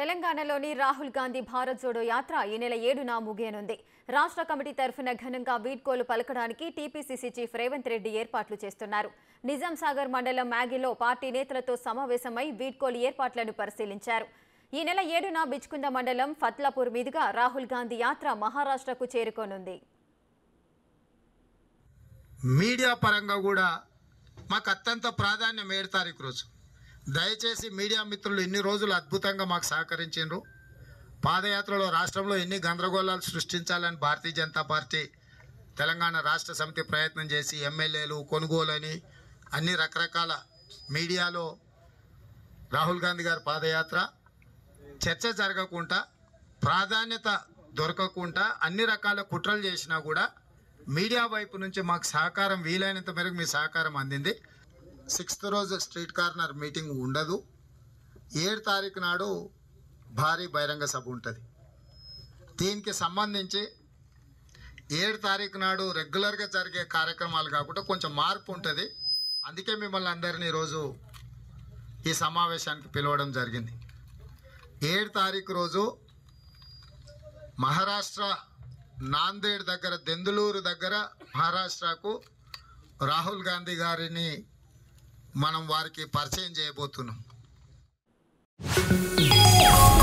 తెలంగాణలోని రాహుల్ గాంధీ భారత్ జోడో యాత్ర ఈ నెల ఏడున ముగియనుంది రాష్ట్ర కమిటీ తరఫున ఘనంగా వీడ్కోలు పలకడానికి టీపీసీసీ చీఫ్ రేవంత్ రెడ్డి ఏర్పాట్లు చేస్తున్నారు నిజాం సాగర్ మండలం మ్యాగిలో పార్టీ నేతలతో సమావేశమై వీడ్కోలు ఏర్పాట్లను పరిశీలించారు ఈ నెల ఏడున బిచ్కుంద మండలం ఫత్లాపూర్ మీదుగా రాహుల్ గాంధీ యాత్ర మహారాష్ట్రకు చేరుకోనుంది మీడియా పరంగా కూడా మాకు అత్యంత ప్రాధాన్యం ఏడు తారీఖు రోజు దయచేసి మీడియా మిత్రులు ఇన్ని రోజులు అద్భుతంగా మాకు సహకరించారు పాదయాత్రలో రాష్ట్రంలో ఎన్ని గందరగోళాలు సృష్టించాలని భారతీయ జనతా పార్టీ తెలంగాణ రాష్ట్ర సమితి ప్రయత్నం చేసి ఎమ్మెల్యేలు కొనుగోలని అన్ని రకరకాల మీడియాలో రాహుల్ గాంధీ గారి పాదయాత్ర చర్చ జరగకుండా ప్రాధాన్యత దొరకకుండా అన్ని రకాల కుట్రలు చేసినా కూడా మీడియా వైపు నుంచి మాకు సహకారం వీలైనంత మేరకు మీ సహకారం అందింది సిక్స్త్ రోజు స్ట్రీట్ కార్నర్ మీటింగ్ ఉండదు ఏడు తారీఖు నాడు భారీ బహిరంగ సభ ఉంటుంది దీనికి సంబంధించి ఏడు తారీఖు నాడు రెగ్యులర్గా జరిగే కార్యక్రమాలు కాకుండా కొంచెం మార్పు ఉంటుంది అందుకే మిమ్మల్ని అందరినీ ఈరోజు ఈ సమావేశానికి పిలవడం జరిగింది ఏడు తారీఖు రోజు మహారాష్ట్ర నాందేడ్ దగ్గర దెందులూరు దగ్గర మహారాష్ట్రకు రాహుల్ గాంధీ గారిని మనం వారికి పరిచయం చేయబోతున్నాం